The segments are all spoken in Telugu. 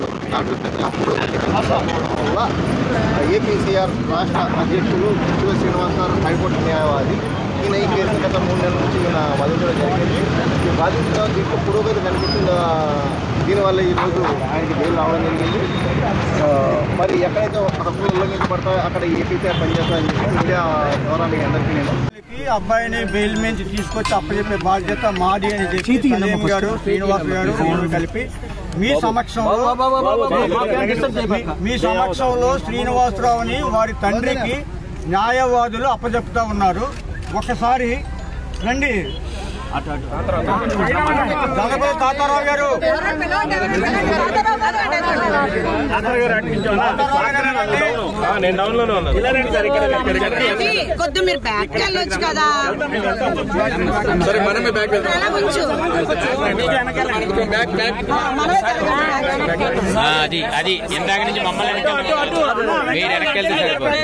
వల్ల ఏపీసీఆర్ రాష్ట్ర అధ్యక్షులు శివ శ్రీనివాసరావు హైకోర్టు న్యాయవాది ఈయన ఈ కేసును గత మూడు నెలల నుంచి ఈయన వాదించడం జరిగింది ఈ వాదించడం దీంట్లో పురోగతి కనిపిస్తున్న దీనివల్ల ఈరోజు ఆయనకి బెయిల్ రావడం జరిగింది ఆ, మరి ఎక్కడైతే హక్కులు ఉల్లంఘించబడతాయో అక్కడ ఏపీసీఆర్ పనిచేస్తారని చెప్పి మీడియా ద్వారా మీ అందరికీ నేను ఈ అబ్బాయిని బెయిల్ నుంచి తీసుకొచ్చి అప్పచెప్పే బాధ్యత మాది అని చెప్పి సలీం గారు శ్రీనివాస్ గారు నేను కలిపి మీ సమక్షంలో మీ- మీ సమక్షంలో శ్రీనివాసరావుని వారి తండ్రికి న్యాయవాదులు అప్పచెప్తా ఉన్నారు ఒకసారి రండి దళపతి తాతారావు గారు నేను డౌన్ లోనే ఉన్నాను కొద్ది మీరు బ్యాక్ వెళ్ళొచ్చు కదా సరే మనమే బ్యాక్ వెళ్తాం అలా ఉంచు బ్యాక్ బ్యాక్ మనమే జరగాలి. ఆ, అది అది ఇందాక నుంచి మమ్మల్ని వెనకాల మీరు వెనక్కి వెళ్తే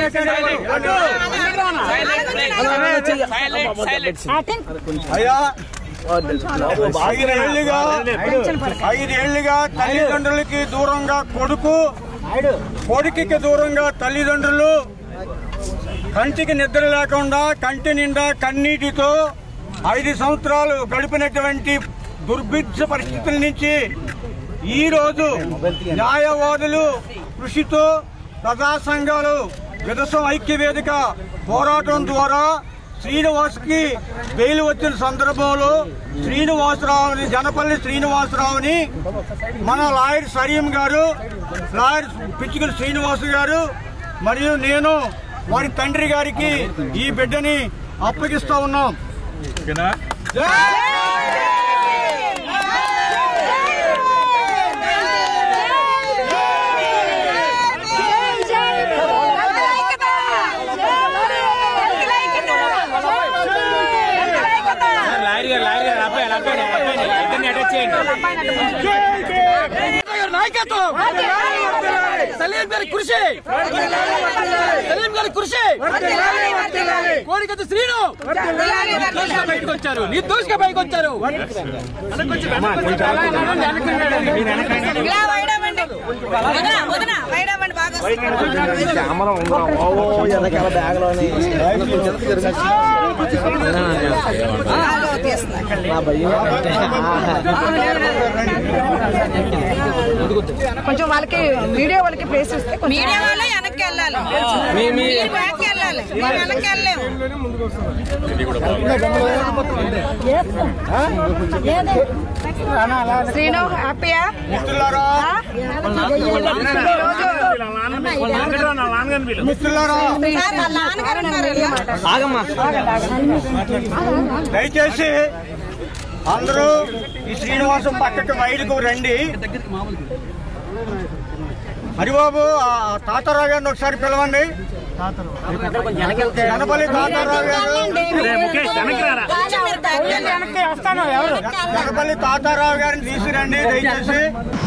సరిపోతుంది అయ్యా ఐదేళ్లుగా ఐదేళ్లుగా తల్లిదండ్రులకి దూరంగా కొడుకు కొడుకుకి దూరంగా తల్లిదండ్రులు కంటికి నిద్ర లేకుండా కంటి నిండా కన్నీటితో ఐదు సంవత్సరాలు గడిపినటువంటి దుర్భిక్ష పరిస్థితుల నుంచి ఈ రోజు న్యాయవాదులు కృషితో ప్రజా సంఘాలు విదసం ఐక్య వేదిక పోరాటం ద్వారా శ్రీనివాస్కి బెయిల్ వచ్చిన సందర్భంలో శ్రీనివాసరావుని జనపల్లి శ్రీనివాసరావుని మన లాయర్ సలీం గారు లాయర్ పిచ్చుకల శ్రీనివాస్ గారు మరియు నేను వారి తండ్రి గారికి ఈ బిడ్డని అప్పగిస్తా ఉన్నాం లారీ గారు లారీ గారు అబ్బాయి అబ్బాయి అబ్బాయి ఇద్దరిని అటాచ్ చేయండి నాయకత్వం సలీం గారి కృషి సలీం గారి కృషి కోడికత్తి శ్రీను నిర్దోషిగా బయటకు వచ్చారు నిర్దోషిగా బయటకు వచ్చారు ఇలా వైడమండి వదన వదన వైడమండి బాగా బాగా తీస్తున్నా కొంచెం వాళ్ళకి వీడియో వాళ్ళకి ప్లేస్ ఇస్తే కొంచెం మీడియా వాళ్ళే వెనక్కి వెళ్ళాలి మీరు బ్యాక్ వెళ్ళాలి మేము వెనక్కి వెళ్ళలేము శ్రీను హ్యాపీయా మిత్రులారా మిత్రులారా సార్ వాళ్ళ నాన్నగారు ఉన్నారు దయచేసి అందరూ ఈ శ్రీనివాసం పక్కకి మైలుకు రండి హరిబాబు ఆ తాతారావు గారిని ఒకసారి పిలవండి గణపల్లి తాతారావు గారు కొంచెం మీరు బ్యాక్ వెళ్ళాలి గణపల్లి తాతారావు గారిని తీసుకురండి దయచేసి